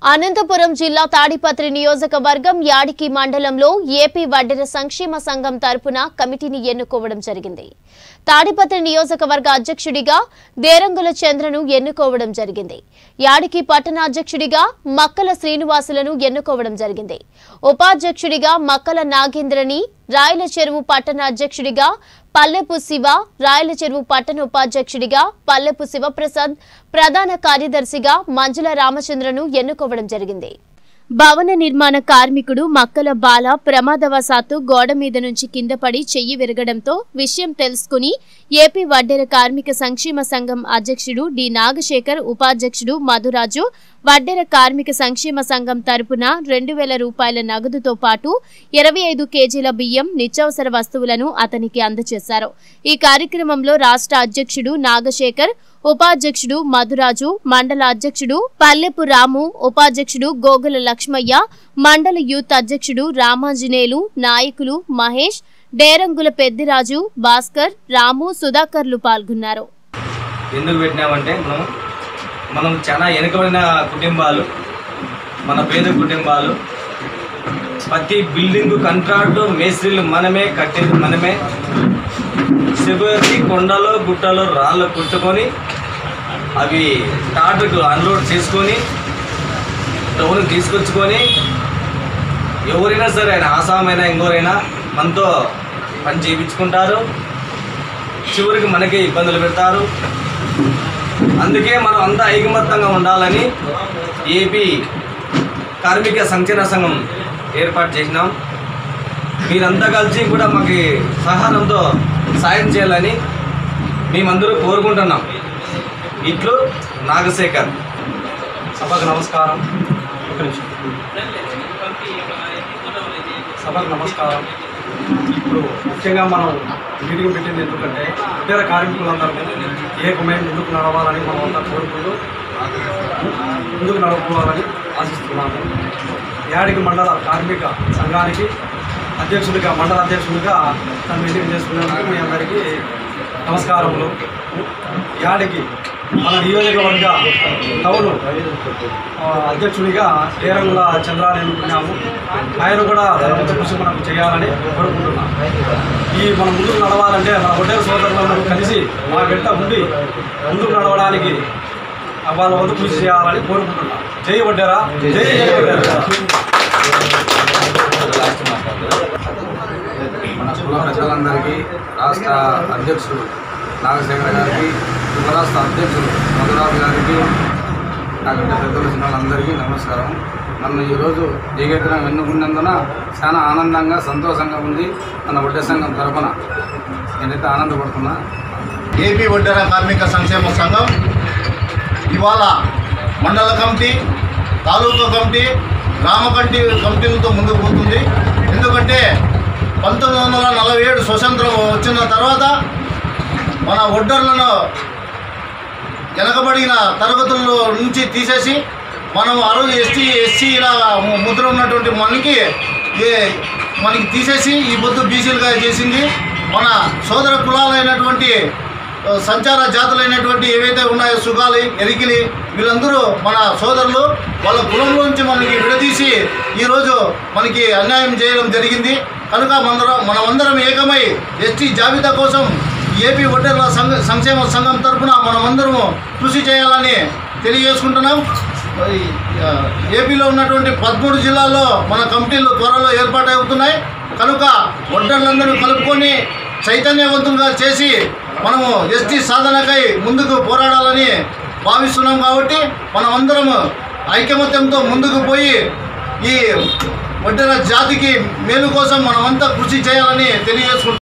అనంతపురం జిల్లా తాడిపత్రి నియోజకవర్గం యాడికి మండలంలో ఏపీ వడ్డెర సంక్షేమ సంఘం తరపున కమిటీని ఎన్నుకోవడం జరిగింది తాడిపత్రి నియోజకవర్గ అధ్యక్షుడిగా దేరంగుల చంద్రను ఎన్నుకోవడం జరిగింది యాడికి పట్టణ అధ్యక్షుడిగా మక్కల శ్రీనివాసులను ఎన్నుకోవడం జరిగింది ఉపాధ్యక్షుడిగా మక్కల నాగేంద్రని రాయల చెరువు పట్టణ అధ్యక్షుడిగా పల్లెపు శివ రాయల చెరువు పట్టణ ఉపాధ్యక్షుడిగా పల్లెపు శివప్రసాద్ ప్రధాన కార్యదర్శిగా మంజుల రామచంద్రను ఎన్నుకోవడం జరిగింది భవన నిర్మాణ కార్మికుడు మక్కల బాల ప్రమాదవశాత్తు గోడ మీద నుంచి కింద పడి చెయ్యి విరగడంతో విషయం తెలుసుకుని ఏపీ వడ్డెర కార్మిక సంక్షేమ సంఘం అధ్యక్షుడు డి నాగశేఖర్ ఉపాధ్యక్షుడు మధురాజు వడ్డెర కార్మిక సంక్షేమ సంఘం తరపున రెండు వేల రూపాయల నగదుతో పాటు ఇరవై ఐదు కేజీల బియ్యం నిత్యావసర వస్తువులను అతనికి అందజేశారు ఈ కార్యక్రమంలో రాష్ట్ర అధ్యక్షుడు నాగశేఖర్ ఉపాధ్యక్షుడు మధురాజు మండల అధ్యక్షుడు పల్లెపు రాము ఉపాధ్యక్షుడు గోగుల లక్ష్మయ్య మండల యూత్ అధ్యక్షుడు రామాంజనేయులు నాయకులు మహేష్ డేరంగుల పెద్దిరాజు భాస్కర్ రాము సుధాకర్లు పాల్గొన్నారు ఎందుకు పెట్టినామంటే మనం మనం చాలా వెనుకబడిన కుటుంబాలు మన పేద కుటుంబాలు ప్రతి బిల్డింగ్ కాంట్రాక్టు మేస్త్రీలు మనమే కట్టేది మనమే చివరికి కొండలో గుట్టలో రాళ్ళు కుట్టుకొని అవి టాటర్కు అన్లోడ్ చేసుకొని టౌన్కి తీసుకొచ్చుకొని ఎవరైనా సరే ఆయన ఆసామైనా ఇంకోరైనా మనతో పని చేయించుకుంటారు చివరికి మనకే ఇబ్బందులు పెడతారు అందుకే మనం అంతా ఐకమత్యంగా ఉండాలని ఏపీ కార్మిక సంక్షేమ సంఘం ఏర్పాటు చేసినాం మీరంతా కలిసి కూడా మాకు సహాయంతో సాయం చేయాలని మేమందరూ కోరుకుంటున్నాం ఇట్లు నాగశేఖర్ సభకు నమస్కారం ఒక నిమిషం సభకు నమస్కారం ఇప్పుడు ముఖ్యంగా మనం మీటింగ్ పెట్టింది ఎందుకంటే ఇతర కార్మికులందరూ ఏకమై ముందుకు నడవాలని మనం అంతా కోరుకుంటూ ముందుకు నడవాలని ఆశిస్తున్నాము యాడికి మండల కార్మిక సంఘానికి అధ్యక్షుడిగా మండల అధ్యక్షుడిగా తను ఎన్నిక చేసుకున్నందుకు మీ అందరికీ నమస్కారములు యాడికి మన నియోజకవర్గ టౌన్ ఆ, అధ్యక్షుడిగా ఏరంగుల చంద్రాన్ని ఎన్నుకున్నాము ఆయన కూడా తన వంతు కృషి మనం చేయాలని కోరుకుంటున్నాం ఈ మనం ముందుకు నడవాలంటే మన హోటల్ సోదరులందరూ కలిసి మా వెంట ఉండి ముందుకు నడవడానికి ఆ, వాళ్ళ వంతు కృషి చేయాలని కోరుకుంటున్నాం జై వడ్డారా జై జై వడ్డారా మన కుల ప్రజలందరికీ రాష్ట్ర అధ్యక్షుడు నాగశేఖర్ గారికి ఉపరాష్ట్ర అధ్యక్షుడు మధురాజు గారికి నాకంటే పెద్దలు చిన్న వాళ్ళందరికీ నమస్కారం నన్ను ఈరోజు జయగెత్తనం ఎన్నుకున్నందున చాలా ఆనందంగా సంతోషంగా ఉంది మన వడ్డే సంఘం తరఫున నేనైతే ఆనందపడుతున్నా ఏపీ ఒడ్డెర కార్మిక సంక్షేమ సంఘం ఇవాళ మండల కమిటీ తాలూకా కమిటీ గ్రామ కమిటీ కమిటీలతో ముందుకు పోతుంది ఎందుకంటే పంతొమ్మిది వందల నలభై ఏడు స్వతంత్రం వచ్చిన తర్వాత మన ఒడ్డర్లను వెనకబడిన తరగతుల్లో నుంచి తీసేసి మనం ఆ రోజు ఎస్టీ ఎస్సీల ముద్ర ఉన్నటువంటి మనకి ఏ మనకి తీసేసి ఈ పొద్దు బీసీలుగా చేసింది మన సోదర కులాలైనటువంటి ఆ, సంచార జాతులైనటువంటి ఏవైతే ఉన్నాయో సుగాలి ఎరికిలి వీళ్ళందరూ మన సోదరులు వాళ్ళ కులంలోంచి మనకి విడదీసి ఈరోజు మనకి అన్యాయం చేయడం జరిగింది కనుక మందరం మనమందరం ఏకమై ఎస్టీ జాబితా కోసం ఏపీ ఒడ్డర్ల సంఘ సంక్షేమ సంఘం తరఫున మనమందరము కృషి చేయాలని తెలియజేసుకుంటున్నాం మరి, ఆ, ఏపీలో ఉన్నటువంటి పదమూడు జిల్లాల్లో మన కమిటీలు త్వరలో ఏర్పాటు అవుతున్నాయి కనుక ఒడ్డర్లందరూ కలుపుకొని చైతన్యవంతంగా చేసి మనము ఎస్టీ సాధనకై ముందుకు పోరాడాలని భావిస్తున్నాం కాబట్టి మనమందరము ఐకమత్యంతో ముందుకు పోయి ఈ ఒడ్డెర జాతికి మేలు కోసం మనమంతా కృషి చేయాలని తెలియజేసుకుంటున్నాం